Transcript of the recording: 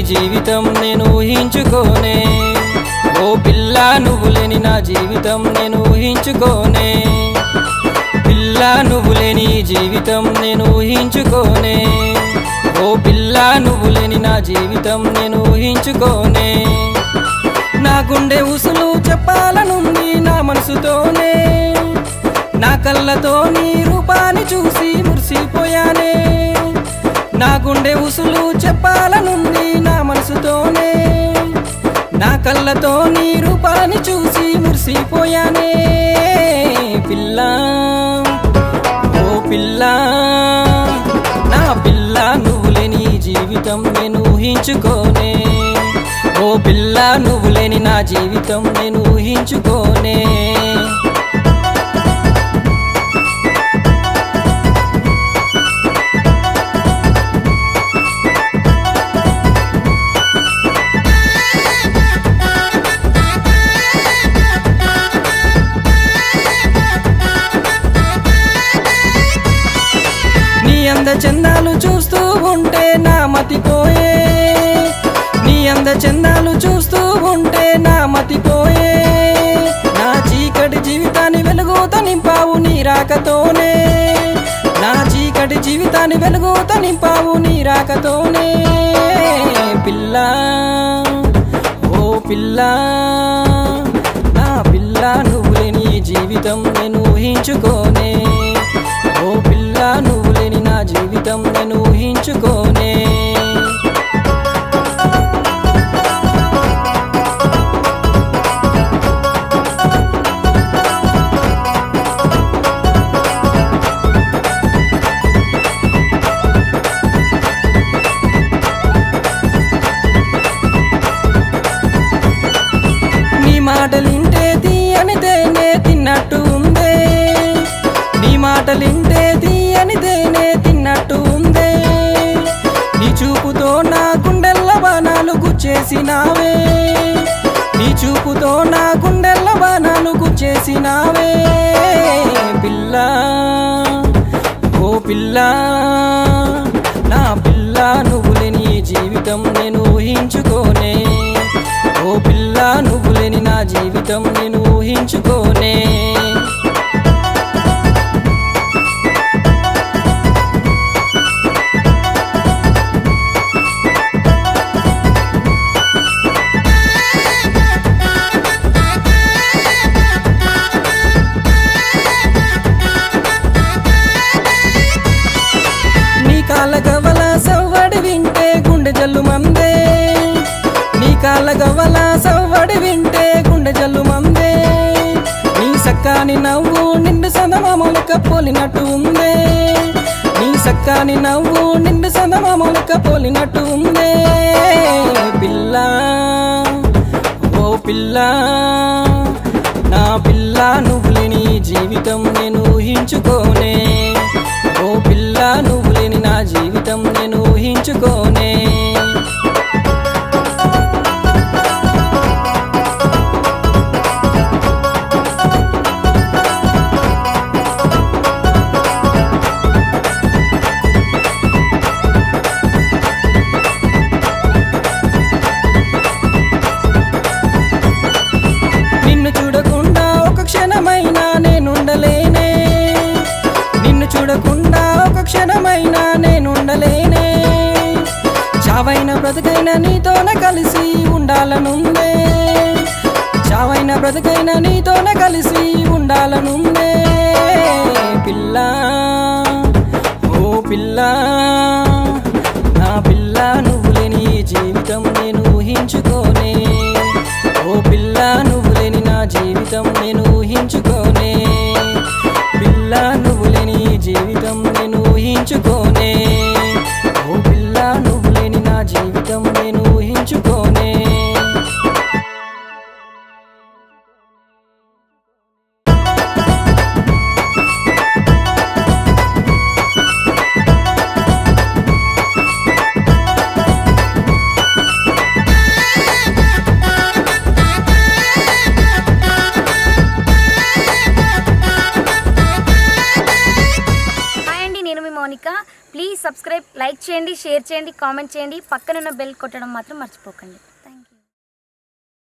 జీవితం నేను ఊహించుకోనే ఓ పిల్ల నువ్వు లేని నా జీవితం నేను ఊహించుకోనే పిల్ల నువ్వు లేని జీవితం నేను ఊహించుకోనే ఓ పిల్ల నువ్వు లేని నా జీవితం నేను ఊహించుకోనే నా గుండె ఉసులు చెప్పాలనుంది నా మనసుతోనే నా కళ్ళతో నీ రూపాన్ని చూసి మురిసిపోయానే నా గుండె ఉసులు చెప్పాలనుంది నా మనసుతోనే నా కళ్ళతో నీ రూపాన్ని చూసి మురిసిపోయానే పిల్ల ఓ పిల్ల నా పిల్ల నువ్వు లేని జీవితం నేను ఊహించుకోనే ఓ పిల్ల నువ్వు లేని నా జీవితం నేను ఊహించుకోనే నీ అంద చందాలు చూస్తూ ఉంటే నా మతిపోయే నీ అంద చందాలు చూస్తూ ఉంటే నా మతిపోయే నా చీకటి జీవితాన్ని వెలుగుతో నింపావు నీ రాకతోనే నా చీకటి జీవితాన్ని వెలుగుతో నింపావు నీ రాకతోనే పిల్ల ఓ పిల్ల నా పిల్ల నువ్వు లేని జీవితం నేను ఊహించుకోనే ఓ పిల్ల నువ్వు లేని నా జీవితం నేను ఊహించుకోనే నీ మాటలింటే తీయని తేనే తిన్నట్టు ఉందే నీ మాటలింటే తీయని తేనే తిన్నట్టు ఉందే నీ చూపుతో నా గుండెల్ల బాణాలు గుచ్చేసినావే నీ చూపుతో నా గుండెల్ల బాణాలు గుచ్చేసినావే పిల్ల ఓ పిల్ల నా పిల్ల నువ్వు లేని జీవితం నేను ఊహించుకోనే ఓ పిల్ల నువ్వు లేని నా జీవితం నేను ఊహించుకోనే నీ కాళ్ళ గవల సవ్వడి వింటే గుండె జల్లు మందే నీ కాళ్ళ గవల సవ్వడి వింటే గుండె జల్లు మందే నీ సక్కాని నవ్వు నిండు సందమామలక పోలినట్టు ఉందే నీ సక్కాని నవ్వు నిండు సందమామలక పోలినట్టు ఉందే పిల్ల ఓ పిల్ల నా పిల్ల నువ్వు లేని జీవితం నేను ఊహించుకోనే ఓ పిల్ల నువ్వు లేని నా జీవితం నేను ఊహించుకోనే నిన్ను చూడకుండా ఒక క్షణమైనా నేనుండలేనే నిన్ను చూడకుండా ఒక క్షణమైనా నేనుండలేనే చావైన బ్రతుకైన నీతోనే కలిసి ఉండాలనుందే చావైన బ్రతుకైన నీతోనే కలిసి ఉండాలనుందే పిల్ల ఓ పిల్ల నా పిల్ల నువ్వు లేని జీవితం నేను ఊహించుకోనే ఓ పిల్ల నువ్వు లేని నా జీవితం నేను ఊహించుకోనే పిల్ల నువ్వు లేని జీవితం నేను ఊహించుకోనే ఓ పిల్ల నువ్వు లేని నా జీవితం నేను ఊహించుకోనే హాయ్ అండి నేను మీ మౌనిక ప్లీజ్ సబ్స్క్రైబ్ లైక్ చేయండి షేర్ చేయండి కామెంట్ చేయండి పక్కనున్న బెల్ కొట్టడం మాత్రం మర్చిపోకండి